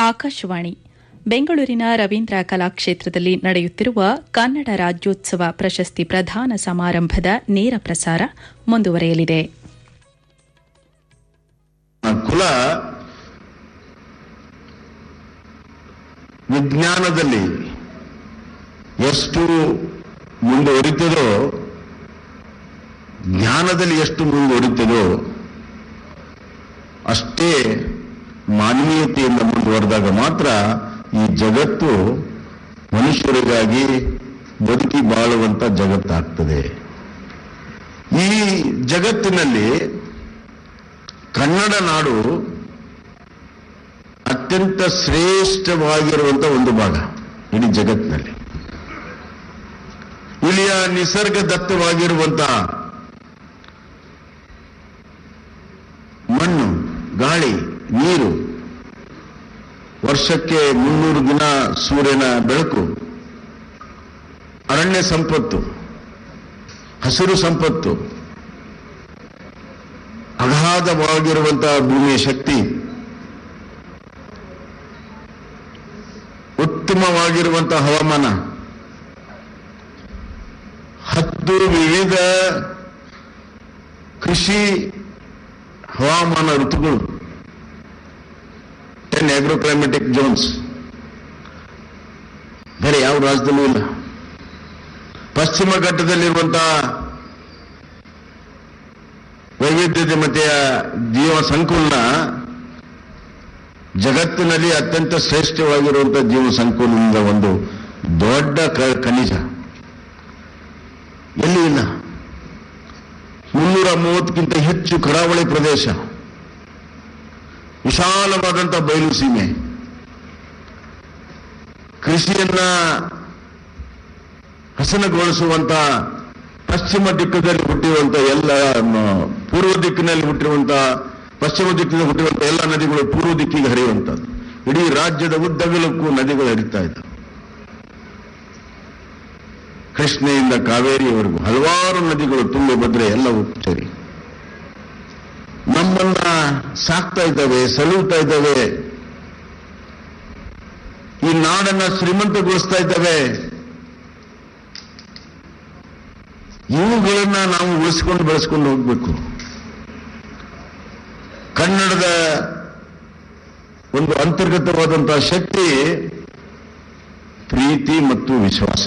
ಆಕಾಶವಾಣಿ ಬೆಂಗಳೂರಿನ ರವೀಂದ್ರ ಕಲಾಕ್ಷೇತ್ರದಲ್ಲಿ ನಡೆಯುತ್ತಿರುವ ಕನ್ನಡ ರಾಜ್ಯೋತ್ಸವ ಪ್ರಶಸ್ತಿ ಪ್ರದಾನ ಸಮಾರಂಭದ ನೇರ ಪ್ರಸಾರ ಮುಂದುವರೆಯಲಿದೆ ಕುಲ ವಿಜ್ಞಾನದಲ್ಲಿ ಎಷ್ಟು ಮುಂದುವರಿತದೋ ಜ್ಞಾನದಲ್ಲಿ ಎಷ್ಟು ಮುಂದುವರಿತದೋ ಅಷ್ಟೇ ಮಾನವೀಯತೆಯಿಂದ ಮುಂದುವರೆದಾಗ ಮಾತ್ರ ಈ ಜಗತ್ತು ಮನುಷ್ಯರಿಗಾಗಿ ಬದುಕಿ ಬಾಳುವಂತ ಜಗತ್ತಾಗ್ತದೆ ಈ ಜಗತ್ತಿನಲ್ಲಿ ಕನ್ನಡ ನಾಡು ಅತ್ಯಂತ ಶ್ರೇಷ್ಠವಾಗಿರುವಂತ ಒಂದು ಭಾಗ ಇಡೀ ಜಗತ್ತಿನಲ್ಲಿ ಇಲ್ಲಿಯ ನಿಸರ್ಗ ದತ್ತವಾಗಿರುವಂತಹ ಮಣ್ಣು ಗಾಳಿ ನೀರು ವರ್ಷಕ್ಕೆ ಮುನ್ನೂರು ದಿನ ಸೂರ್ಯನ ಬೆಳಕು ಅರಣ್ಯ ಸಂಪತ್ತು ಹಸಿರು ಸಂಪತ್ತು ಅಗಾಧವಾಗಿರುವಂತಹ ಭೂಮಿಯ ಶಕ್ತಿ ಉತ್ತಮವಾಗಿರುವಂತಹ ಹವಾಮಾನ ಹತ್ತು ವಿವಿಧ ಕೃಷಿ ಹವಾಮಾನ ಋತುಗಳು ಟೆನ್ ಆಗ್ರೋಕ್ಲೈಮೆಟಿಕ್ ಜೋನ್ಸ್ ಬೇರೆ ಯಾವ ರಾಜ್ಯದಲ್ಲೂ ಇಲ್ಲ ಪಶ್ಚಿಮ ಘಟ್ಟದಲ್ಲಿರುವಂತಹ ವೈವಿಧ್ಯಮತೆಯ ಜೀವ ಸಂಕುಲನ ಜಗತ್ತಿನಲ್ಲಿ ಅತ್ಯಂತ ಶ್ರೇಷ್ಠವಾಗಿರುವಂತಹ ಜೀವ ಸಂಕುಲನದ ಒಂದು ದೊಡ್ಡ ಕ- ಖನಿಜ ಎಲ್ಲಿ ಇಲ್ಲ ಮುನ್ನೂರ ಮೂವತ್ತಕ್ಕಿಂತ ಹೆಚ್ಚು ಕರಾವಳಿ ಪ್ರದೇಶ ವಿಶಾಲವಾದಂತಹ ಬಯಲು ಸೀಮೆ ಕೃಷಿಯನ್ನ ಹಸನಗೊಳಿಸುವಂತ ಪಶ್ಚಿಮ ದಿಕ್ಕದಲ್ಲಿ ಹುಟ್ಟಿರುವಂತ ಎಲ್ಲ ಮ, ಪೂರ್ವ ದಿಕ್ಕಿನಲ್ಲಿ ಹುಟ್ಟಿರುವಂತ ಪಶ್ಚಿಮ ದಿಕ್ಕಿನಲ್ಲಿ ಹುಟ್ಟಿರುವಂತ ಎಲ್ಲ ನದಿಗಳು ಪೂರ್ವ ದಿಕ್ಕಿಗೆ ಹರಿಯುವಂತದ್ದು ಇಡೀ ರಾಜ್ಯದ ಉದ್ದಗಲಕ್ಕೂ ನದಿಗಳು ಹರಿತಾ ಇದ್ದವು ಕೃಷ್ಣೆಯಿಂದ ಕಾವೇರಿಯವರೆಗೂ ಹಲವಾರು ನದಿಗಳು ತುಂಬಿ ಭದ್ರೆ ಎಲ್ಲವೂ ಸರಿ ನಮ್ಮನ್ನ ಸಾಕ್ತಾ ಇದ್ದಾವೆ ಸಲುತ್ತಾ ಇದ್ದಾವೆ ಈ ನಾಡನ್ನ ಶ್ರೀಮಂತಗೊಳಿಸ್ತಾ ಇದ್ದಾವೆ ಇವುಗಳನ್ನ ನಾವು ಉಳಿಸ್ಕೊಂಡು ಬೆಳೆಸ್ಕೊಂಡು ಹೋಗ್ಬೇಕು ಕನ್ನಡದ ಒಂದು ಅಂತರ್ಗತವಾದಂತಹ ಶಕ್ತಿ ಪ್ರೀತಿ ಮತ್ತು ವಿಶ್ವಾಸ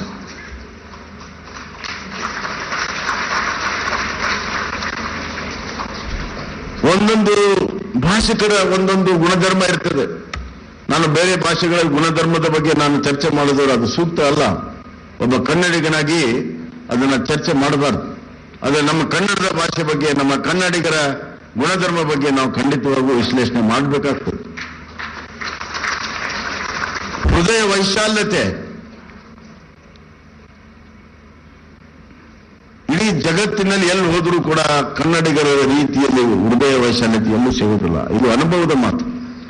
ಒಂದೊಂದು ಭಾಷಿಕರ ಒಂದೊಂದು ಗುಣಧರ್ಮ ಇರ್ತದೆ ನಾನು ಬೇರೆ ಭಾಷೆಗಳ ಗುಣಧರ್ಮದ ಬಗ್ಗೆ ನಾನು ಚರ್ಚೆ ಮಾಡಿದ್ರೆ ಅದು ಸೂಕ್ತ ಅಲ್ಲ ಒಬ್ಬ ಕನ್ನಡಿಗನಾಗಿ ಅದನ್ನ ಚರ್ಚೆ ಮಾಡಬಾರ್ದು ಆದರೆ ನಮ್ಮ ಕನ್ನಡದ ಭಾಷೆ ಬಗ್ಗೆ ನಮ್ಮ ಕನ್ನಡಿಗರ ಗುಣಧರ್ಮ ಬಗ್ಗೆ ನಾವು ಖಂಡಿತವಾಗೂ ವಿಶ್ಲೇಷಣೆ ಮಾಡಬೇಕಾಗ್ತದೆ ಹೃದಯ ವೈಶಾಲ್ಯತೆ ಇಡೀ ಜಗತ್ತಿನಲ್ಲಿ ಎಲ್ಲಿ ಹೋದರೂ ಕೂಡ ಕನ್ನಡಿಗರ ರೀತಿಯಲ್ಲಿ ಹೃದಯ ವೈಶಾಲ್ಯತೆ ಎಲ್ಲೂ ಸಿಗುವುದಿಲ್ಲ ಇದು ಅನುಭವದ ಮಾತು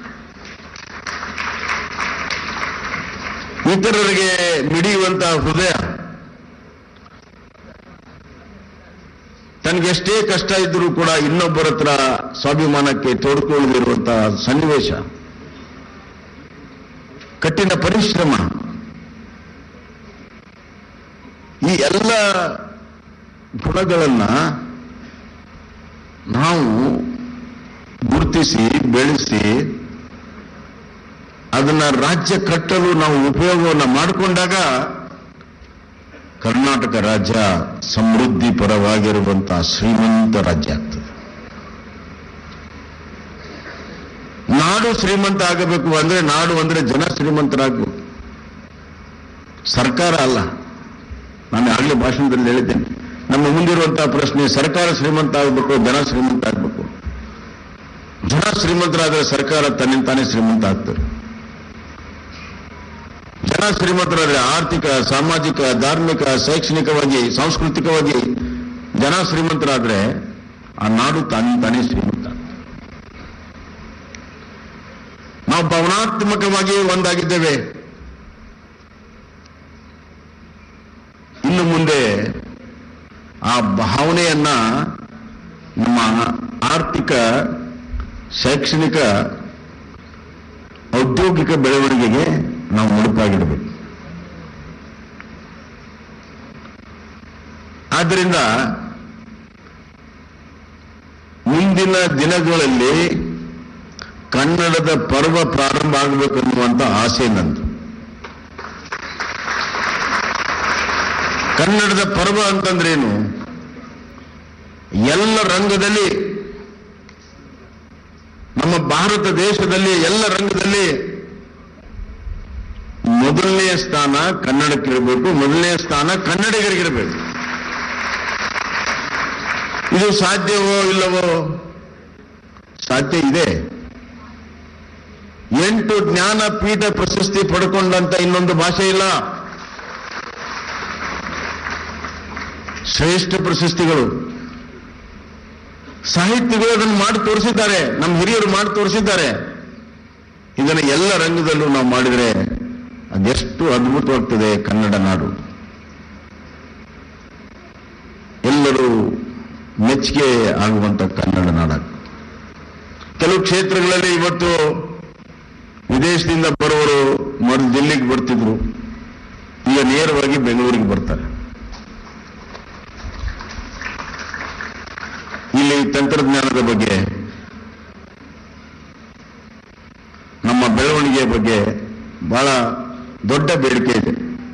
ಇತರರಿಗೆ ಮಿಡಿಯುವಂತಹ ಹೃದಯ ತನಗೆಷ್ಟೇ ಕಷ್ಟ ಇದ್ರೂ ಕೂಡ ಇನ್ನೊಬ್ಬರ ಹತ್ರ ಸ್ವಾಭಿಮಾನಕ್ಕೆ ತೋಡ್ಕೊಳ್ಳದಿರುವಂತಹ ಸನ್ನಿವೇಶ ಕಠಿಣ ಪರಿಶ್ರಮ ಈ ಎಲ್ಲ ಗುಣಗಳನ್ನ ನಾವು ಗುರುತಿಸಿ ಬೆಳೆಸಿ ಅದನ್ನ ರಾಜ್ಯ ಕಟ್ಟಲು ನಾವು ಉಪಯೋಗವನ್ನು ಮಾಡಿಕೊಂಡಾಗ ಕರ್ನಾಟಕ ರಾಜ್ಯ ಸಮೃದ್ಧಿ ಪರವಾಗಿರುವಂತಹ ಶ್ರೀಮಂತ ರಾಜ್ಯ ಆಗ್ತದೆ ನಾಡು ಶ್ರೀಮಂತ ಆಗಬೇಕು ಅಂದ್ರೆ ನಾಡು ಅಂದ್ರೆ ಜನ ಶ್ರೀಮಂತರಾಗಬೇಕು ಸರ್ಕಾರ ಅಲ್ಲ ನಾನು ಆಗಲೇ ಭಾಷಣದಲ್ಲಿ ಹೇಳಿದ್ದೇನೆ ನಮ್ಮ ಮುಂದಿರುವಂತಹ ಪ್ರಶ್ನೆ ಸರ್ಕಾರ ಶ್ರೀಮಂತ ಆಗಬೇಕು ಜನ ಶ್ರೀಮಂತ ಆಗಬೇಕು ಜನ ಶ್ರೀಮಂತರಾದರೆ ಸರ್ಕಾರ ತನ್ನಿಂತಾನೇ ಶ್ರೀಮಂತ ಆಗ್ತಾರೆ ಜನ ಶ್ರೀಮಂತರಾದ್ರೆ ಆರ್ಥಿಕ ಸಾಮಾಜಿಕ ಧಾರ್ಮಿಕ ಶೈಕ್ಷಣಿಕವಾಗಿ ಸಾಂಸ್ಕೃತಿಕವಾಗಿ ಜನ ಶ್ರೀಮಂತರಾದ್ರೆ ಆ ನಾಡು ತಾನೇ ಶ್ರೀಮಂತ ನಾವು ಭಾವನಾತ್ಮಕವಾಗಿ ಒಂದಾಗಿದ್ದೇವೆ ಇನ್ನು ಮುಂದೆ ಆ ಭಾವನೆಯನ್ನ ನಮ್ಮ ಆರ್ಥಿಕ ಶೈಕ್ಷಣಿಕ ಔದ್ಯೋಗಿಕ ಬೆಳವಣಿಗೆಗೆ ನಾವು ಮುಡುಪಾಗಿಡಬೇಕು ಆದ್ದರಿಂದ ಮುಂದಿನ ದಿನಗಳಲ್ಲಿ ಕನ್ನಡದ ಪರ್ವ ಪ್ರಾರಂಭ ಆಗಬೇಕನ್ನುವಂತ ಆಸೆ ನಂದು ಕನ್ನಡದ ಪರ್ವ ಅಂತಂದ್ರೇನು ಎಲ್ಲ ರಂಗದಲ್ಲಿ ನಮ್ಮ ಭಾರತ ದೇಶದಲ್ಲಿ ಎಲ್ಲ ರಂಗದಲ್ಲಿ ಮೊದಲನೇ ಸ್ಥಾನ ಕನ್ನಡಕ್ಕಿರಬೇಕು ಮೊದಲನೇ ಸ್ಥಾನ ಕನ್ನಡಿಗರಿಗಿರಬೇಕು ಇದು ಸಾಧ್ಯವೋ ಇಲ್ಲವೋ ಸಾಧ್ಯ ಇದೆ ಎಂಟು ಜ್ಞಾನಪೀಠ ಪ್ರಶಸ್ತಿ ಪಡ್ಕೊಂಡಂತ ಇನ್ನೊಂದು ಭಾಷೆ ಇಲ್ಲ ಶ್ರೇಷ್ಠ ಪ್ರಶಸ್ತಿಗಳು ಸಾಹಿತ್ಯಗಳು ಅದನ್ನು ಮಾಡಿ ತೋರಿಸಿದ್ದಾರೆ ನಮ್ಮ ಹಿರಿಯರು ಮಾಡಿ ತೋರಿಸಿದ್ದಾರೆ ಇದನ್ನು ಎಲ್ಲ ರಂಗದಲ್ಲೂ ನಾವು ಮಾಡಿದರೆ ಅದೆಷ್ಟು ಅದ್ಭುತವಾಗ್ತದೆ ಕನ್ನಡ ನಾಡು ಎಲ್ಲರೂ ಮೆಚ್ಚುಗೆ ಆಗುವಂತ ಕನ್ನಡ ನಾಡ ಕೆಲವು ಕ್ಷೇತ್ರಗಳಲ್ಲಿ ಇವತ್ತು ವಿದೇಶದಿಂದ ಬರೋರು ಮೊದಲು ದಿಲ್ಲಿಗೆ ಬರ್ತಿದ್ರು ಈಗ ನೇರವಾಗಿ ಬೆಂಗಳೂರಿಗೆ ಬರ್ತಾರೆ ಇಲ್ಲಿ ತಂತ್ರಜ್ಞಾನದ ಬಗ್ಗೆ ನಮ್ಮ ಬೆಳವಣಿಗೆಯ ಬಗ್ಗೆ ಬಹಳ ದೊಡ್ಡ ಬೇಡಿಕೆ ಇದೆ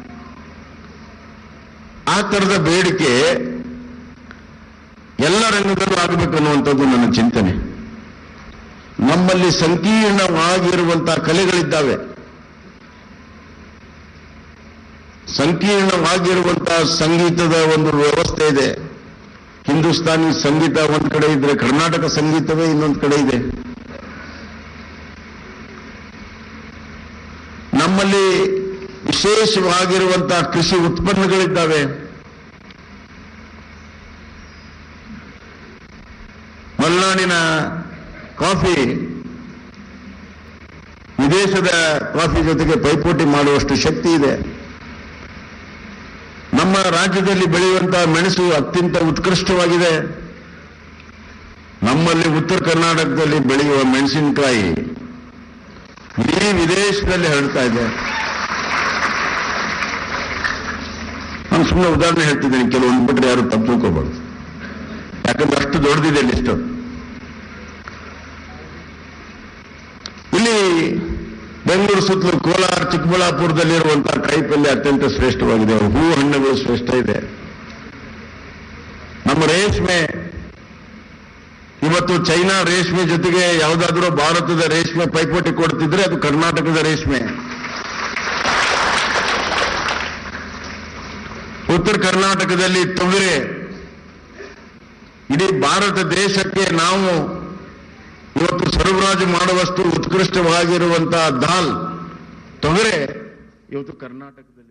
ಆ ತರದ ಬೇಡಿಕೆ ಎಲ್ಲ ರಂಗದಲ್ಲೂ ಆಗಬೇಕು ಅನ್ನುವಂಥದ್ದು ನನ್ನ ಚಿಂತನೆ ನಮ್ಮಲ್ಲಿ ಸಂಕೀರ್ಣವಾಗಿರುವಂತಹ ಕಲೆಗಳಿದ್ದಾವೆ ಸಂಕೀರ್ಣವಾಗಿರುವಂತಹ ಸಂಗೀತದ ಒಂದು ವ್ಯವಸ್ಥೆ ಇದೆ ಹಿಂದೂಸ್ತಾನಿ ಸಂಗೀತ ಒಂದ್ ಕಡೆ ಇದ್ರೆ ಕರ್ನಾಟಕ ಸಂಗೀತವೇ ಇನ್ನೊಂದು ಕಡೆ ಇದೆ ನಮ್ಮಲ್ಲಿ ವಿಶೇಷವಾಗಿರುವಂತಹ ಕೃಷಿ ಉತ್ಪನ್ನಗಳಿದ್ದಾವೆ ಮಲೆನಾಡಿನ ಕಾಫಿ ವಿದೇಶದ ಕಾಫಿ ಜೊತೆಗೆ ಪೈಪೋಟಿ ಮಾಡುವಷ್ಟು ಶಕ್ತಿ ಇದೆ ನಮ್ಮ ರಾಜ್ಯದಲ್ಲಿ ಬೆಳೆಯುವಂತಹ ಮೆಣಸು ಅತ್ಯಂತ ಉತ್ಕೃಷ್ಟವಾಗಿದೆ ನಮ್ಮಲ್ಲಿ ಉತ್ತರ ಕರ್ನಾಟಕದಲ್ಲಿ ಬೆಳೆಯುವ ಮೆಣಸಿನಕಾಯಿ ಇಡೀ ವಿದೇಶದಲ್ಲಿ ಹರಡ್ತಾ ಇದೆ ನಾನು ಸುಮ್ಮನೆ ಉದಾಹರಣೆ ಹೇಳ್ತಿದ್ದೀನಿ ಕೆಲವೊಂದು ಬಿಟ್ಟರೆ ಯಾರು ತಪ್ಪು ತಿಳ್ಕೋಬಾರ್ದು ಯಾಕಂದ್ರೆ ಅಷ್ಟು ದೊಡ್ಡದಿದೆ ಲಿಸ್ಟ್ ಇಲ್ಲಿ ಬೆಂಗಳೂರು ಸುತ್ತಲೂ ಕೋಲಾರ ಚಿಕ್ಕಬಳ್ಳಾಪುರದಲ್ಲಿರುವಂತಹ ಕಾಯಿಪಲ್ಯ ಅತ್ಯಂತ ಶ್ರೇಷ್ಠವಾಗಿದೆ ಹೂ ಹಣ್ಣುಗಳು ಶ್ರೇಷ್ಠ ಇದೆ ನಮ್ಮ ರೇಷ್ಮೆ ಇವತ್ತು ಚೈನಾ ರೇಷ್ಮೆ ಜೊತೆಗೆ ಯಾವುದಾದ್ರೂ ಭಾರತದ ರೇಷ್ಮೆ ಪೈಪೋಟಿ ಕೊಡ್ತಿದ್ರೆ ಅದು ಕರ್ನಾಟಕದ ರೇಷ್ಮೆ ಉತ್ತರ ಕರ್ನಾಟಕದಲ್ಲಿ ತೊಗರೆ ಇಡೀ ಭಾರತ ದೇಶಕ್ಕೆ ನಾವು ಇವತ್ತು ಸರಬರಾಜು ಮಾಡುವಷ್ಟು ಉತ್ಕೃಷ್ಟವಾಗಿರುವಂತಹ ದಾಲ್ ತೊಗರೆ ಇವತ್ತು ಕರ್ನಾಟಕದಲ್ಲಿ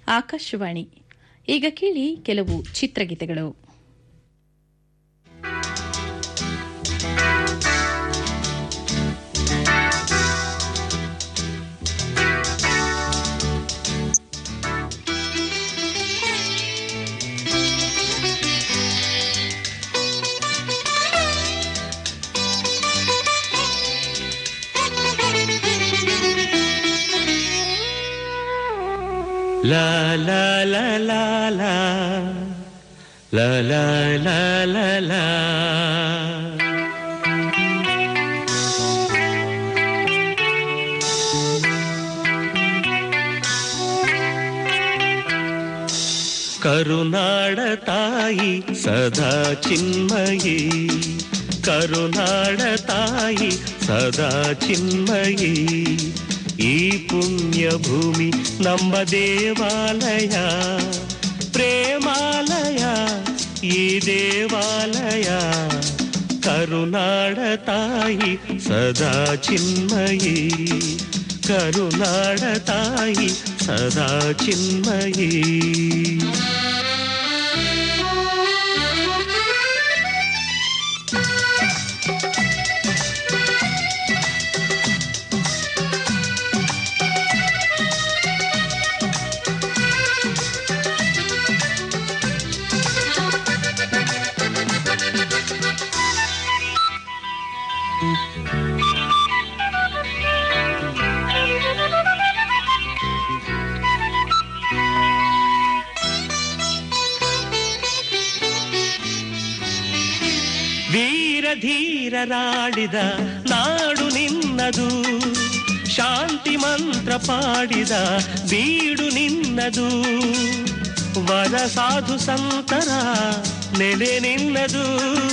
ಆಕಾಶವಾಣಿ ಈಗ ಕೇಳಿ ಕೆಲವು ಚಿತ್ರಗೀತೆಗಳು La la la la la La la la la la ಕರುನಾಡ ತಾಯಿ ಸದಾ ಚಿನ್ಮಯಿ ಕರುನಾಡ ತಾಯಿ ಸದಾ ಚಿನ್ಮಯಿ ಈ ಪುಣ್ಯ ಭೂಮಿ ನಮ್ಮ ದೇವಾಲಯ ಪ್ರೇಮಾಲಯ ಈ ದೇವಾಲಯ ಕರುನಾಡ ತಾಯಿ ಸದಾ ಚಿನ್ಮಯಿ ಕರುನಾಡ ತಾಯಿ ಸದಾ ಚಿನ್ಮಯಿ ವೀರ ಧೀರರಾಡಿದ ನಾಡು ನಿನ್ನದು ಶಾಂತಿ ಮಂತ್ರ ಪಾಡಿದ ಬೀಡು ನಿನ್ನದು ವರ ಸಾಧು ಸಂತರ ನೆಲೆ ನಿನ್ನದು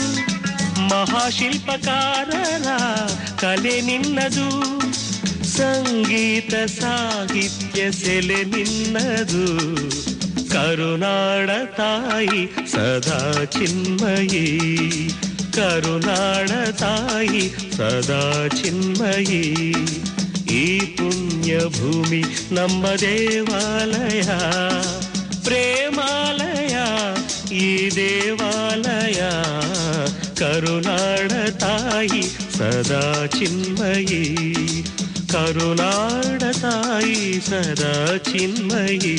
ಮಹಾಶಿಲ್ಪಕಾರರ ಕಲೆ ನಿನ್ನದು ಸಂಗೀತ ಸಾಹಿತ್ಯ ಸೆಲೆ ನಿನ್ನದು ಕರುನಾಡ ತಾಯಿ ಸದಾ ಚಿನ್ಮಯಿ ಕರುನಾಡ ತಾಯಿ ಸದಾ ಚಿನ್ಮಯಿ ಈ ಪುಣ್ಯ ಭೂಮಿ ನಮ್ಮ ದೇವಾಲಯ ಪ್ರೇಮಾಲಯ ಈ ದೇವಾಲಯ ಕರುನಾಡ ತಾಯಿ ಸದಾ ಚಿನ್ಮಯಿ ಕರುನಾಡ ತಾಯಿ ಸದಾ ಚಿನ್ಮಯಿ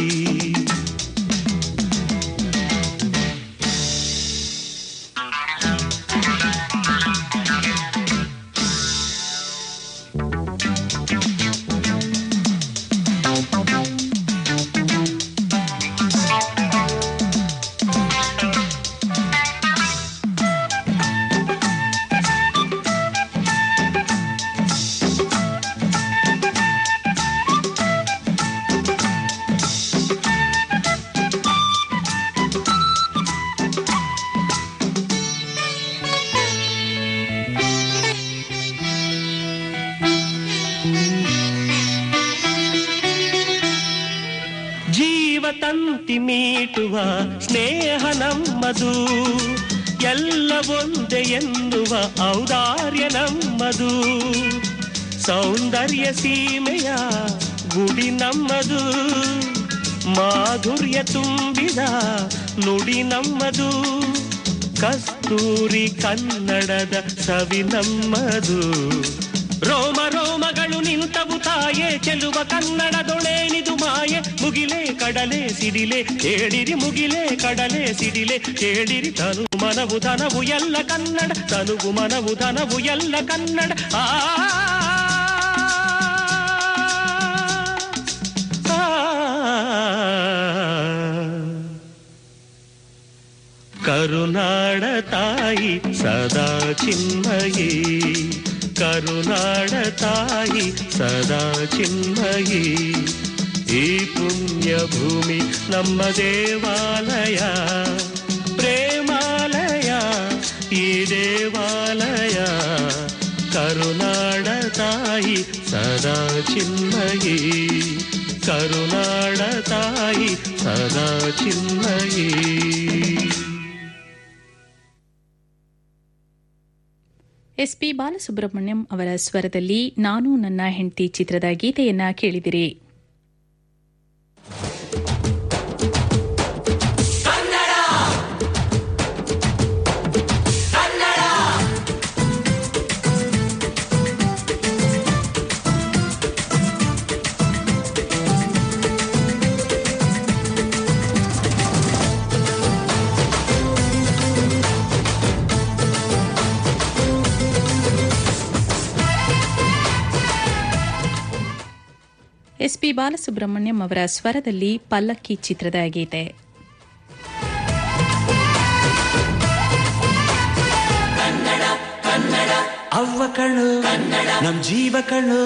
ಜೀವ ತಂತಿ ಮೀಟುವ ಸ್ನೇಹ ನಮ್ಮದು ಎಲ್ಲ ಒಂದೇ ಎನ್ನುವ ಔದಾರ್ಯ ನಮ್ಮದು ಸೌಂದರ್ಯ ಸೀಮೆಯ ಗುಡಿ ನಮ್ಮದು ಮಾಧುರ್ಯ ತುಂಬಿದ ನುಡಿ ನಮ್ಮದು ಕಸ್ತೂರಿ ಕನ್ನಡದ ಸವಿ ನಮ್ಮದು ರೋಮ ರೋಮಗಳು ನಿಂತವು ತಾಯೇ ಚೆಲುವ ಕನ್ನಡದೊಳೇನಿದು ಮಾಯೆ ಮುಗಿಲೆ ಕಡಲೆ ಸಿಡಿಲೆ ಕೇಳಿರಿ ಮುಗಿಲೆ ಕಡಲೆ ಸಿಡಿಲೆ ಕೇಳಿರಿ ತನು ಮನವು ಧನವು ಎಲ್ಲ ಕನ್ನಡ ತನುವು ಮನವು ಧನವು ಎಲ್ಲ ಕನ್ನಡ ಆ ಕರುನಾಡ ತಾಯಿ ಸದಾ ಚಿನ್ಮಯಿ ಕರುನಾಡ ತಾಯಿ ಸದಾ ಚಿನ್ಮಯಿ ಈ ಪುಣ್ಯ ಭೂಮಿ ನಮ್ಮ ದೇವಾಲಯ ಪ್ರೇಮಾಲಯ ಈ ದೇವಾಲಯ ಕರುನಾಡ ತಾಯಿ ಸದಾ ಚಿನ್ಮಯಿ ಕರುನಾಡ ತಾಯಿ ಸದಾ ಚಿನ್ಮಯಿ ಎಸ್ಪಿ ಬಾಲಸುಬ್ರಹ್ಮಣ್ಯಂ ಅವರ ಸ್ವರದಲ್ಲಿ ನಾನು ನನ್ನ ಹೆಂಡತಿ ಚಿತ್ರದ ಗೀತೆಯನ್ನ ಕೇಳಿದಿರಿ ಎಸ್ಪಿ ಬಾಲಸುಬ್ರಹ್ಮಣ್ಯಂ ಅವರ ಸ್ವರದಲ್ಲಿ ಪಲ್ಲಕ್ಕಿ ಚಿತ್ರದ ಗೀತೆ ಅವ್ವ ಕಣ್ಣು ನಮ್ ಜೀವ ಕಣ್ಣು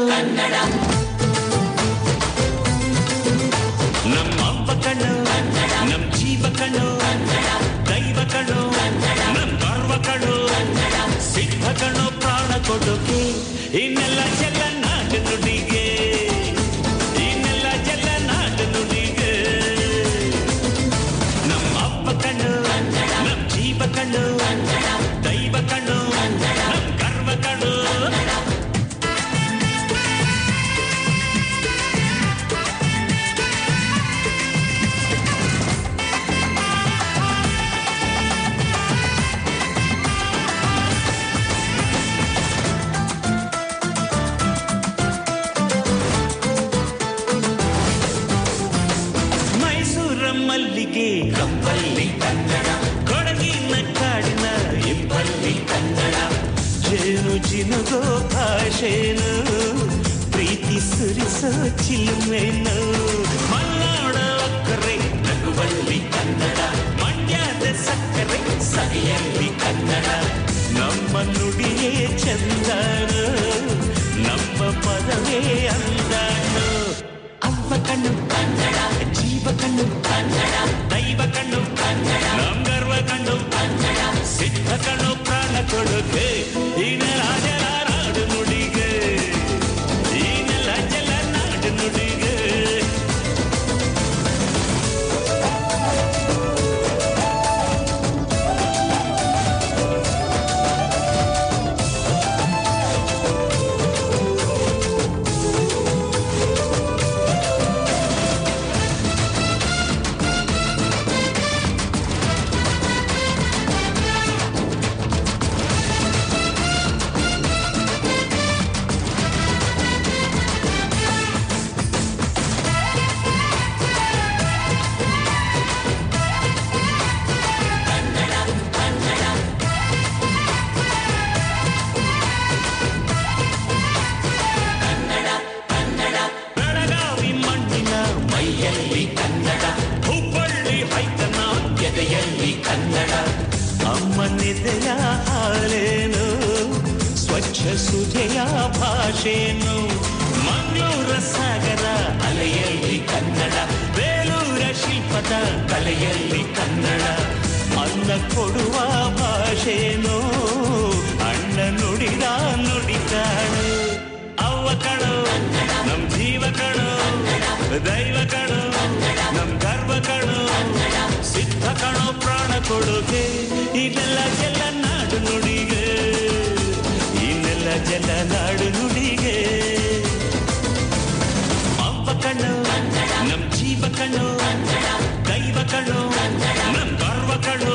ನಮ್ಮ ಅವ್ವ ಕಣ್ಣು ನಮ್ ಜೀವ ಕಣ್ಣು ದೈವ ಕಣ್ಣು ನಮ್ ಗರ್ವ ಕಣ್ಣು ಸಿದ್ಧ ಕಣ್ಣು ಪ್ರಾಣ ಕೊಡೋಕೆ ಇನ್ನೆಲ್ಲ ಜಲ ನಾಡು ನುಡಿಗೆ ಇನ್ನೆಲ್ಲ ಜಲ ನಾಡು ನುಡಿಗೆ ನಮ್ಮ ಅಪ್ಪ ಕಣ್ಣು ನಮ್ ಜೀವ ಕಣ್ಣು ದೈವ ಕಣ್ಣು ನಮ್ ಗರ್ವ ಕಣ್ಣು ಮೈಸೂರ ಮಲ್ಲಿಗೆ ಕಂಬಲ್ಲಿ ಕನ್ನಡ ಕೊಡಗಿನ ಕಾಡಿನ ಇಂಬಲ್ಲಿ ಕನ್ನಡ ಜೇನು ಜಿನುಗೋ ಭಾಷೆನು ಪ್ರೀತಿ ಸುರಿಸೋ ಚಿಲುಮೆನು ಮಲ್ನಾಡ ಅಕ್ಕರೆ ನಗುವಲ್ಲಿ ಕನ್ನಡ ಮಂಡ್ಯದ ಸಕ್ಕರೆ ಸವಿಯಲ್ಲಿ ಕನ್ನಡ ನಮ್ಮ ನುಡಿಯೇ ಚಂದನ ನಮ್ಮ ಪದವೇ ಅಂದಾನು ಅವ್ವ ಕಣ್ಣು ಕನ್ನಡ ಜೀವ ಕಣ್ಣು ಕನ್ನಡ ದೈವ ಕಣ್ಣು ಕನ್ನಡ ನಮ್ ಗರ್ವ ಕಣ್ಣು ಕನ್ನಡ ಸಿದ್ಧ ಕಣ್ಣು ಪ್ರಾಣ ಕೊಡುಗೆ ಈನೆಲ್ಲ ಜಲ ನಾಡು ನುಡಿಗೆ ಈನೆಲ್ಲ ಜಲ ನಾಡು ನುಡಿಗೆ ಬೆಳಗಾವಿ ಮಣ್ಣಿನ ಮೈಯಲ್ಲಿ ಕನ್ನಡ ಹುಬ್ಬಳ್ಳಿ ಹೈತನ ಎದೆಯಲ್ಲಿ ಕನ್ನಡ ಅಮ್ಮನೆದೆಯ ಹಾಲೇನು ಸ್ವಚ್ಛ ಸುಜೆಯ ಭಾಷೆನು ಮಂಗಳೂರ ಸಾಗರ ಅಲೆಯಲ್ಲಿ ಕನ್ನಡ ಬೇಲೂರ ಶಿಲ್ಪದ ಕಲೆಯಲ್ಲಿ ಕನ್ನಡ ಅನ್ನ ಕೊಡುವ ಭಾಷೆನು ಅಣ್ಣ ನುಡಿದ ನುಡಿತಾಳು ಅವ್ವ ಕಣೋ ನಮ್ ಜೀವ ಕಣೋ ದೈವ ಕಣೋ ನಮ್ ಗರ್ವ ಕಣೋ ಸಿದ್ಧ ಕಣೋ ಪ್ರಾಣ ಕೊಡುಗೆ ಇದೆಲ್ಲ ಜಲ ನಾಡು ನುಡಿಗೆ ಇನ್ನೆಲ್ಲ ಜಲ ನಾಡು ನುಡಿಗೆ ಅವ್ವ ಕಣ್ಣು ನಮ್ ಜೀವ ಕಣ್ಣು ದೈವ ಕಣ್ಣು ನಮ್ ಗರ್ವ ಕಣ್ಣು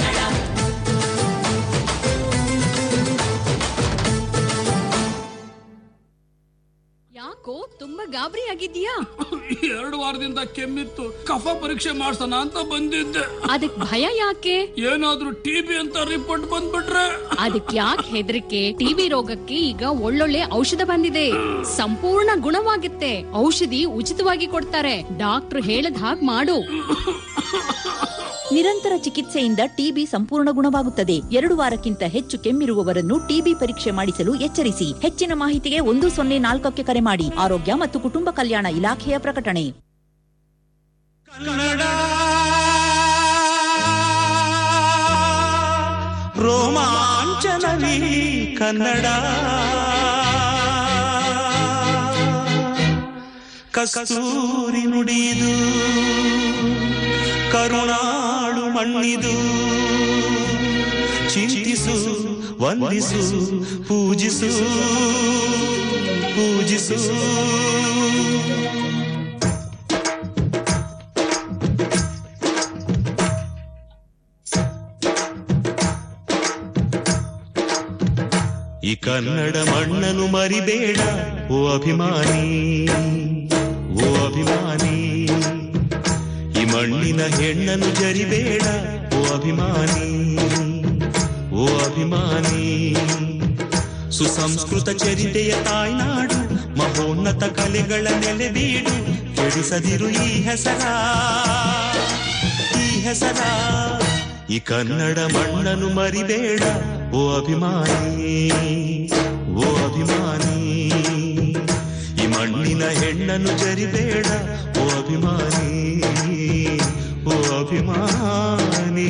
ಯಾಕೋ ತುಂಬಾ ಗಾಬರಿ ಆಗಿದ್ಯಾ ಎರಡು ವಾರದಿಂದ ಕೆಮ್ಮಿತ್ತು ಕಫ ಪರೀಕ್ಷೆ ಮಾಡ್ಸೋಣ ಅಂತ ಬಂದಿದ್ದೆ ಅದಕ್ ಭಯ ಯಾಕೆ ಏನಾದ್ರೂ ಟಿಬಿ ಅಂತ ರಿಪೋರ್ಟ್ ಬಂದ್ಬಿಟ್ರೆ ಅದಕ್ ಯಾಕೆ ಹೆದರಿಕೆ ಟಿವಿ ರೋಗಕ್ಕೆ ಈಗ ಒಳ್ಳೊಳ್ಳೆ ಔಷಧ ಬಂದಿದೆ ಸಂಪೂರ್ಣ ಗುಣವಾಗುತ್ತೆ ಔಷಧಿ ಉಚಿತವಾಗಿ ಕೊಡ್ತಾರೆ ಡಾಕ್ಟ್ರು ಹೇಳದ್ ಹಾಗ್ ಮಾಡು ನಿರಂತರ ಚಿಕಿತ್ಸೆಯಿಂದ ಟಿಬಿ ಸಂಪೂರ್ಣ ಗುಣವಾಗುತ್ತದೆ ಎರಡು ವಾರಕ್ಕಿಂತ ಹೆಚ್ಚು ಕೆಮ್ಮಿರುವವರನ್ನು ಟಿಬಿ ಪರೀಕ್ಷೆ ಮಾಡಿಸಲು ಎಚ್ಚರಿಸಿ ಹೆಚ್ಚಿನ ಮಾಹಿತಿಗೆ ಒಂದು ಸೊನ್ನೆ ನಾಲ್ಕಕ್ಕೆ ಕರೆ ಮಾಡಿ ಆರೋಗ್ಯ ಮತ್ತು ಕುಟುಂಬ ಕಲ್ಯಾಣ ಇಲಾಖೆಯ ಪ್ರಕಟಣೆ ಕನ್ನಡ ರೋಮಾಂಚನವಿ ಕನ್ನಡ ಕಸ್ತೂರಿ ನುಡಿದು ಕರುಣಾಳು ಮಣ್ಣಿದು ಚಿಂತಿಸು ವಂದಿಸು ಪೂಜಿಸು ಪೂಜಿಸು ಈ ಕನ್ನಡ ಮಣ್ಣನ್ನು ಮರಿಬೇಡ ಓ ಅಭಿಮಾನಿ ಓ ಅಭಿಮಾನಿ ಈ ಮಣ್ಣಿನ ಹೆಣ್ಣನ್ನು ಜರಿಬೇಡ ಓ ಅಭಿಮಾನಿ ಓ ಅಭಿಮಾನಿ ಸುಸಂಸ್ಕೃತ ಚರಿತೆಯ ತಾಯ್ನಾಡು ಮಹೋನ್ನತ ಕಲೆಗಳ ನೆಲೆ ಬೀಡು ಕೆಡಿಸದಿರು ಈ ಹೆಸರ ಈ ಹೆಸರ ಈ ಕನ್ನಡ ಮಣ್ಣನ್ನು ಮರಿಬೇಡ ಓ ಅಭಿಮಾನಿ ಓ ಅಭಿಮಾನಿ ಈ ಮಣ್ಣಿನ ಹೆಣ್ಣನ್ನು ಜರಿಬೇಡ ಓ ಅಭಿಮಾನಿ ಓ ಅಭಿಮಾನಿ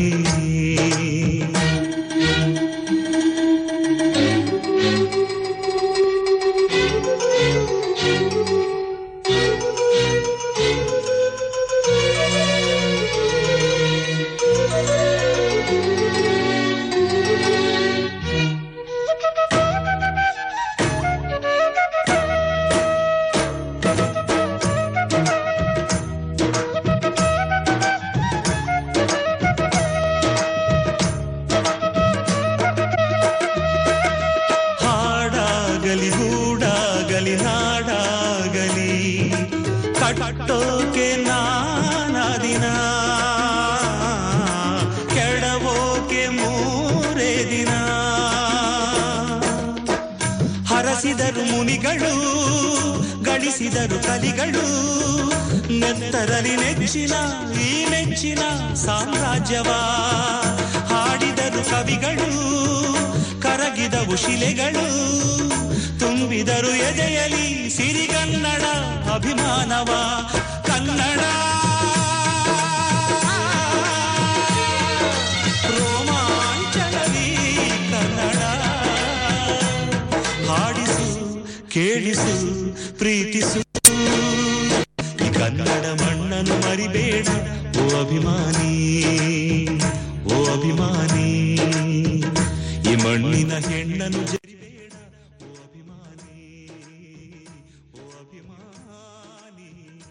ಹಾಡಾಗಲಿ ಗೂಡಾಗಲಿ ನಾಡಾಗಲಿ ಕಟ್ಟೋಕೆ ನಾನಾ ದಿನ ಕೆಡವೋಕೆ ಮೂರೇ ದಿನ ಹರಸಿದರು ಮುನಿಗಳು ಗಳಿಸಿದರು ಕಲಿಗಳು ನೆತ್ತರಲಿ ನೆಚ್ಚಿನ ಈ ನೆಚ್ಚಿನ ಸಾಮ್ರಾಜ್ಯವ ಹಾಡಿದರು ಕವಿಗಳು ಕರಗಿದವು ಶಿಲೆಗಳು ತುಂಬಿದರು ಎದೆಯಲಿ ಸಿರಿಗನ್ನಡ ಅಭಿಮಾನವ ಕನ್ನಡ ರೋಮಾಂಚನವೀ ಕನ್ನಡ ಹಾಡಿಸು ಕೇಳಿಸು ಪ್ರೀತಿಸು ಈ ಕನ್ನಡ ಮಣ್ಣನ್ನು ಮರಿಬೇಡ ಓ ಅಭಿಮಾನಿ ಓ ಅಭಿಮಾನಿ ಈ ಮಣ್ಣಿನ ಹೆಣ್ಣನ್ನು ಜರಿಬೇಡ ಓ ಅಭಿಮಾನಿ ಓ ಅಭಿಮಾನಿ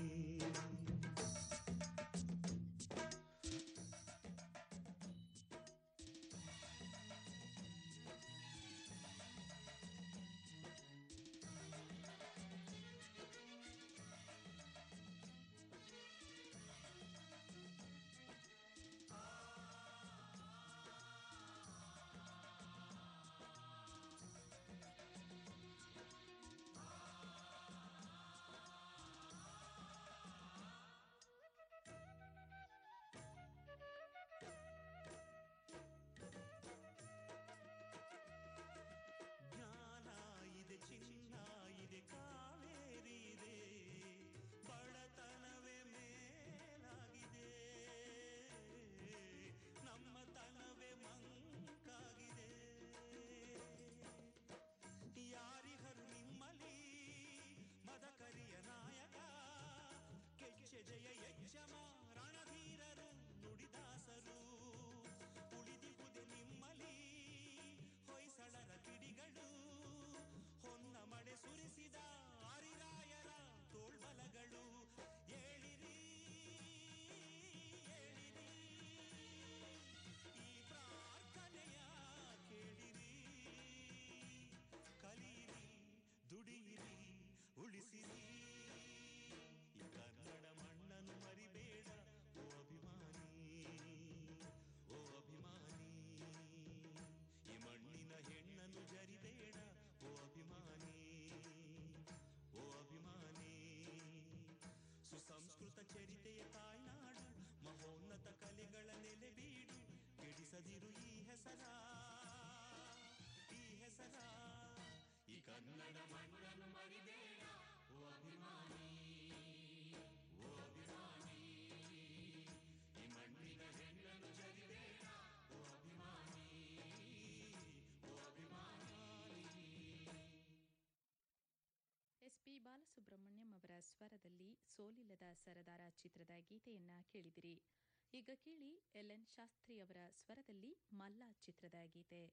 ಜ್ಞಾನ ಇದೆ ಚಿನ್ನ ಇದೆ ಕಾವೇರಿ ಇದೆ ಬಡತನವೇ ಮೇಲಾಗಿದೆ ನಮ್ಮ ತನವೇ ಮಂಕಾಗಿದೆ ಯಾರಿಹರು ನಿಮ್ಮಲ್ಲಿ ಮದಕರಿಯ ನಾಯಕ ಕೆಚ್ಚೆ ಜಯ ಯಜ್ಜಮ ರಣಧೀರರು ನುಡಿದಾಸರು ಉಳಿದಿಹುದೆ ನಿಮ್ಮಲ್ಲಿ ಹೊಯ್ಸಳರ ಕಿಡಿಗಳು ಹೊನ್ನ ಮಳೆ ಸುರಿಸಿದ ಆರಿರಾಯರ ತೋಳ್ಬಲಗಳು ಏಳಿರಿ ಏಳಿರಿ ಈ ಪ್ರಾರ್ಥನೆಯ ಕೇಳಿರಿ ಕಲೀರಿ ದುಡಿಯಿರಿ ಉಳಿಸಿರಿ ಈ ಕನ್ನಡ ಮಣ್ಣನ್ನು ಮರಿಬೇಡ ಓ ಅಭಿಮಾನಿ ಓ ಅಭಿಮಾನಿ ಈ ಮಣ್ಣಿನ ಹೆಣ್ಣನ್ನು ಜರಿಬೇಡ ಓ ಅಭಿಮಾನಿ ಓ ಅಭಿಮಾನಿ ಸುಸಂಸ್ಕೃತ ಚರಿತೆಯ ತಾಯ್ನಾಡು ಮಹೋನ್ನತ ಕಲೆಗಳ ನೆಲೆ ಬೀಡು ಕೆಡಿಸದಿರು ಈ ಹೆಸರ ಈ ಹೆಸರ ಈ ಕನ್ನಡ ಮಣ್ಣನ್ನು ಮರಿಬೇಡ ಓ ಅಭಿಮಾನಿ ಓ ಅಭಿಮಾನಿ ಈ ಮಣ್ಣಿನ ಹೆಣ್ಣನ್ನು ಜರಿಬೇಡ ಓ ಅಭಿಮಾನಿ ಓ ಅಭಿಮಾನಿ ಎಸ್ಪಿ ಬಾಲಸುಬ್ರಹ್ಮಣ್ಯಂ ಅವರ ಸ್ವರದಲ್ಲಿ ಸೋಲಿಲ್ಲದ ಸರದಾರ ಚಿತ್ರದ ಗೀತೆಯನ್ನ ಕೇಳಿದಿರಿ ಈಗ ಕೇಳಿ ಎಲ್ ಎನ್ ಶಾಸ್ತ್ರಿ ಅವರ ಸ್ವರದಲ್ಲಿ ಮಲ್ಲ ಚಿತ್ರದ ಗೀತೆ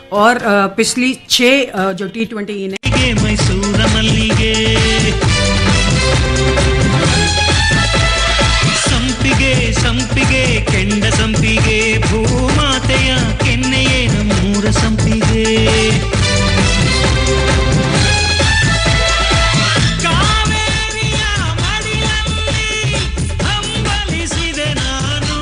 और अ, पिछली छह अ, जो टी ट्वेंटी इनिंग ಮಲ್ಲಿಗೆ ಮೈಸೂರ ಮಲ್ಲಿಗೆ ಸಂಪಿಗೆ ಸಂಪಿಗೆ ಕೆಂಡ ಸಂಪಿಗೆ ಭೂಮಾತೆಯ ಕೆನ್ನೆಯೇ ನಮ್ಮೂರ ಸಂಪಿಗೆ ಕಾವೇರಿಯ ಮಡಿಲಲ್ಲಿ ಹಂಬಲಿಸಿದೆ ನಾನು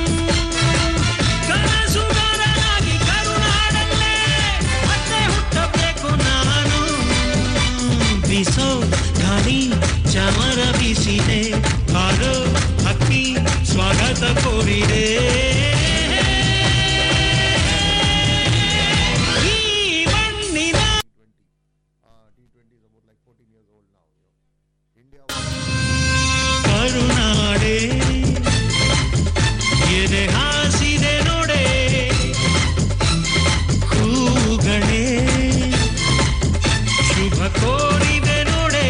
ಕನಸುಗಾರನಾಗಿ ಕರುನಾಡಲ್ಲೇ ಮತ್ತೆ ಹುಟ್ಟಬೇಕು ನಾನು ಬಿಸೋ ಗಾಳಿ ಚಮರ ಬೀಸಿದೆ ಹಾರೋ ಹಕ್ಕಿ ಸ್ವಾಗತ ಕೋರಿದೆ ಈ ಮಣ್ಣಿನ ಕರುನಾಡೆ ಎದೆ ಹಾಸಿದೆ ನೋಡೆ ಹೂಗಳೇ ಶುಭ ಕೋರಿದೆ ನೋಡೆ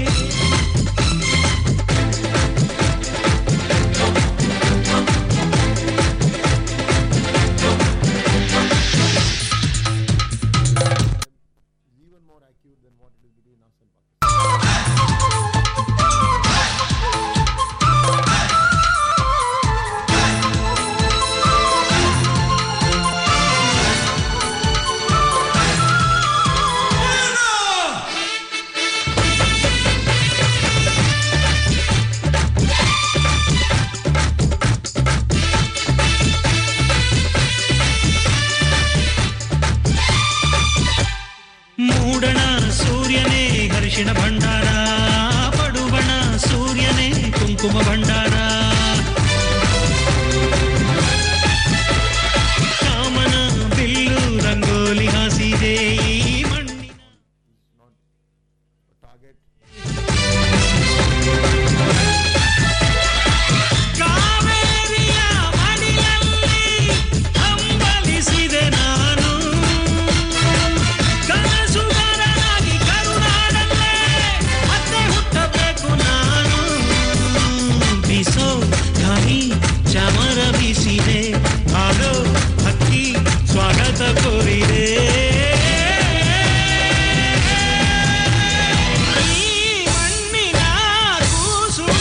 ಮೂಡಣ ಸೂರ್ಯನೇ ಹರಿಶಿಣ ಭಂಡಾರ ಪಡುವಣ ಸೂರ್ಯನೇ ಕುಂಕುಮ ಭಂಡಾರ ಕಾಮನ ಬಿಲ್ಲು ರಂಗೋಲಿ ಹಾಸಿದೆ ಈ ಮಣ್ಣಿ ಕಾವೇರಿಯ ಮಡಿಲಲ್ಲಿ ಹಂಬಲಿಸಿದೆ ನಾನು ಕನಸುಗಾರನಾಗಿ ಕರುನಾಡಲ್ಲೇ ಮತ್ತೆ ಹುಟ್ಟಬೇಕು ನಾನು ಬಿಸೋ ಗಾಳಿ ಚಮರ ಬೀಸಿದೆ ಹಾಡೋ ಹಕ್ಕಿ ಸ್ವಾಗತ ಕೋರಿದೆ ಈ ಮಣ್ಣಿನ ಕೂಸುನ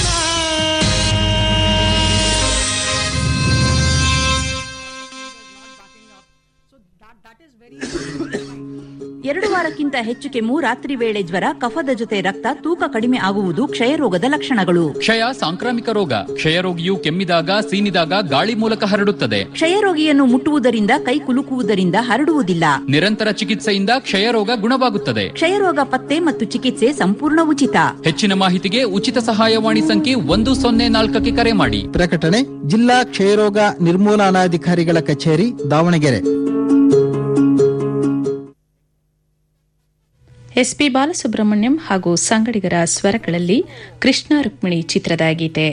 ಎರಡು ವಾರಕ್ಕಿಂತ ಹೆಚ್ಚು ಕೆಮ್ಮು ರಾತ್ರಿ ವೇಳೆ ಜ್ವರ ಕಫದ ಜೊತೆ ರಕ್ತ ತೂಕ ಕಡಿಮೆ ಆಗುವುದು ಕ್ಷಯರೋಗದ ಲಕ್ಷಣಗಳು ಕ್ಷಯ ಸಾಂಕ್ರಾಮಿಕ ರೋಗ ಕ್ಷಯರೋಗಿಯು ಕೆಮ್ಮಿದಾಗ ಸೀನಿದಾಗ ಗಾಳಿ ಮೂಲಕ ಹರಡುತ್ತದೆ ಕ್ಷಯರೋಗಿಯನ್ನು ಮುಟ್ಟುವುದರಿಂದ ಕೈ ಕುಲುಕುವುದರಿಂದ ಹರಡುವುದಿಲ್ಲ ನಿರಂತರ ಚಿಕಿತ್ಸೆಯಿಂದ ಕ್ಷಯರೋಗ ಗುಣವಾಗುತ್ತದೆ ಕ್ಷಯರೋಗ ಪತ್ತೆ ಮತ್ತು ಚಿಕಿತ್ಸೆ ಸಂಪೂರ್ಣ ಉಚಿತ ಹೆಚ್ಚಿನ ಮಾಹಿತಿಗೆ ಉಚಿತ ಸಹಾಯವಾಣಿ ಸಂಖ್ಯೆ ಒಂದು ಸೊನ್ನೆ ನಾಲ್ಕಕ್ಕೆ ಕರೆ ಮಾಡಿ ಪ್ರಕಟಣೆ ಜಿಲ್ಲಾ ಕ್ಷಯರೋಗ ನಿರ್ಮೂಲನಾಧಿಕಾರಿಗಳ ಕಚೇರಿ ದಾವಣಗೆರೆ ಎಸ್ಪಿ ಬಾಲಸುಬ್ರಹ್ಮಣ್ಯಂ ಹಾಗೂ ಸಂಗಡಿಗರ ಸ್ವರಗಳಲ್ಲಿ ಕೃಷ್ಣ ರುಕ್ಮಿಣಿ ಚಿತ್ರದ ಗೀತೆ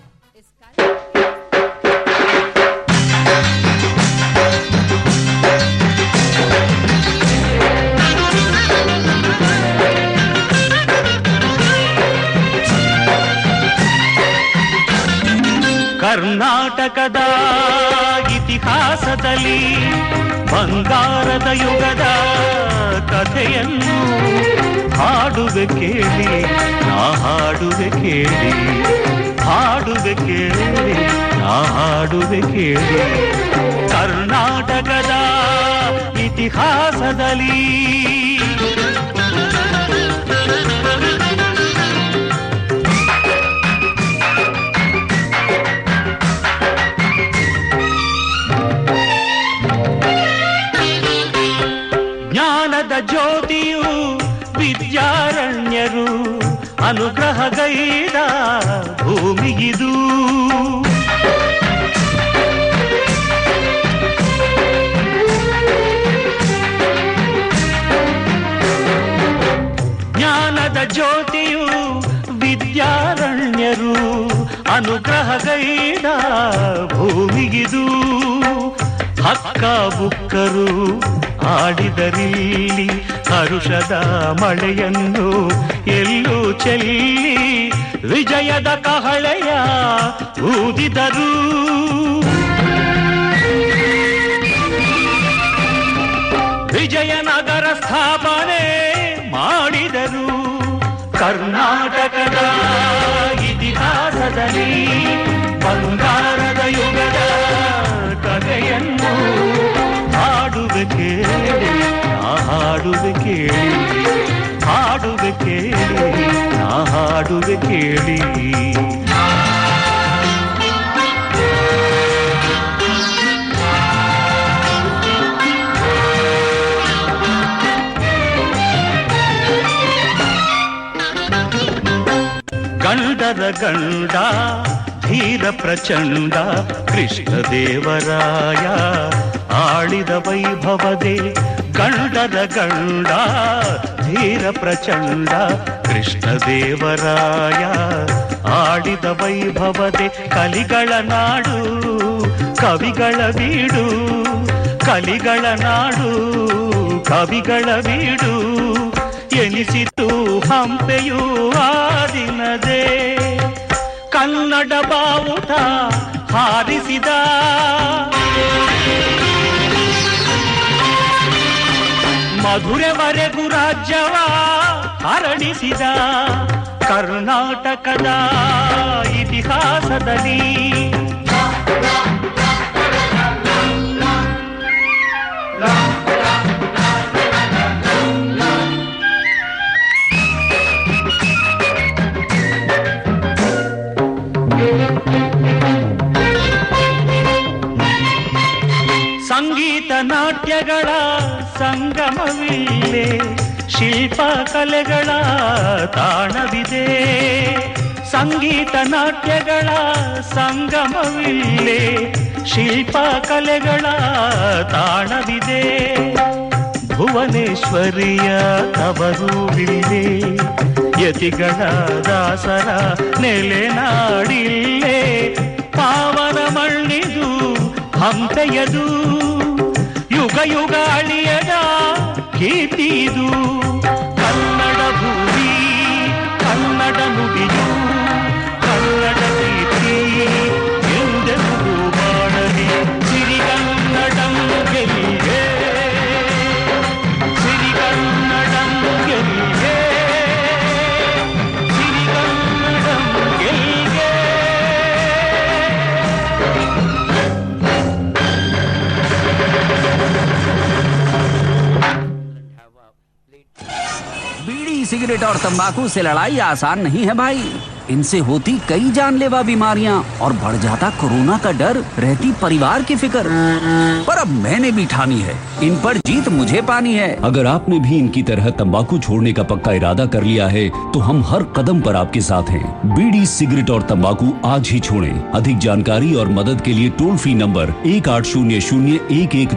ಕರ್ನಾಟಕದ ಇತಿಹಾಸದಲ್ಲಿ ಬಂಗಾರದ ಯುಗದ ಕಥೆಯನ್ನು ಹಾಡುವೆ ಕೇಳಿ ನಾ ಹಾಡುವೆ ಕೇಳಿ ಹಾಡುವೆ ಕೇಳಿ ನಾ ಹಾಡುವೆ ಕೇಳಿ ಕರ್ನಾಟಕದ ಇತಿಹಾಸದಲ್ಲಿ ಜ್ಞಾನದ ಜ್ಯೋತಿಯು ವಿದ್ಯಾರಣ್ಯರು ಅನುಗ್ರಹಗೈದ ಭೂಮಿಗಿದು ಜ್ಞಾನದ ಜ್ಯೋತಿಯು ವಿದ್ಯಾರಣ್ಯರು ಅನುಗ್ರಹಗೈದ ಭೂಮಿಗಿದು ಹಕ್ಕ ಬುಕ್ಕರು ಆಡಿದರಿಲ್ಲಿ ಹರುಷದ ಮಳೆಯನ್ನು ಎಲ್ಲೂ ಚೆಲ್ಲಿ ವಿಜಯದ ಕಹಳೆಯ ವಿಜಯನಗರ ಸ್ಥಾಪನೆ ಮಾಡಿದರು ಕರ್ನಾಟಕದ ಇತಿಹಾಸದಲ್ಲಿ ಬಂಗಾರದ ಯುಗದ ಕಥೆಯನ್ನು ಹಾಡುವೆ ಕೇಳಿ ನಾ ಹಾಡುವೆ ಕೇಳಿ ಹಾಡುವೆ ಕೇಳಿ ನಾ ಹಾಡುವೆ ಕೇಳಿ ಗಂಡರ ಗಂಡ ಧೀರ ಪ್ರಚಂಡ ಕೃಷ್ಣ ದೇವರಾಯ ಆಳಿದ ವೈಭವದೆ ಗಂಡರ ಗಂಡ ಧೀರ ಪ್ರಚಂಡ ಕೃಷ್ಣ ದೇವರಾಯ ಆಡಿದ ವೈಭವದೆ ಕಲಿಗಳ ನಾಡು ಕವಿಗಳ ಬೀಡು ಕಲಿಗಳ ನಾಡು ಕವಿಗಳ ಬೀಡು ಎನಿಸಿತು ಹಂಪೆಯು ಆ ದಿನದೇ ಕನ್ನಡ ಬಾವುಟ ಹಾರಿಸಿದ ಮಧುರೆವರೆಗೂ ರಾಜ್ಯವ ಹರಡಿಸಿದ ಕರ್ನಾಟಕದ ಇತಿಹಾಸದಲ್ಲಿ ಸಂಗೀತ ನಾಟ್ಯಗಳ ಸಂಗಮವಿಲ್ಲೇ ಶಿಲ್ಪ ಕಲೆಗಳ ತಾಣವಿದೆ ಸಂಗೀತ ನಾಟ್ಯಗಳ ಸಂಗಮವಿಲ್ಲೇ ಶಿಲ್ಪ ಕಲೆಗಳ ತಾಣವಿದೆ ಭುವನೇಶ್ವರಿಯ ತವರುವಿಲ್ಲೇ ಯತಿಗಳ ದಾಸರ ನೆಲೆನಾಡಿಲ್ಲೇ ಪಾವನ ಮಣ್ಣಿದು ಹಂಪೆಯದು ಯುಗ ಯುಗ ಅಳಿಯದ ಕೀರ್ತಿದು ಕನ್ನಡ ಭೂಮಿ ಕನ್ನಡ ನುಡಿಯು ಕನ್ನಡ ಕೀರ್ತಿ ಎಂದೆಂದು ಮಾಡಲಿ ಸಿರಿಗನ್ನಡಂ ಗೆಲ್ಲಿಗೆ ಸಿರಿಗನ್ನಡಂ ಗೆಲ್ಲಿಗೆ ಸಿರಿಗನ್ನಡಂ ಗೆಲ್ಲಿಗೆ बीड़ी सिगरेट और तंबाकू से लड़ाई आसान नहीं है भाई इनसे होती कई जानलेवा बीमारियां और बढ़ जाता कोरोना का डर रहती परिवार की फिक्र पर अब मैंने भी ठानी है इन पर जीत मुझे पानी है अगर आपने भी इनकी तरह तंबाकू छोड़ने का पक्का इरादा कर लिया है तो हम हर कदम पर आपके साथ हैं बीड़ी सिगरेट और तंबाकू आज ही छोड़ें अधिक जानकारी और मदद के लिए टोल फ्री नंबर एक आठ शून्य शून्य एक एक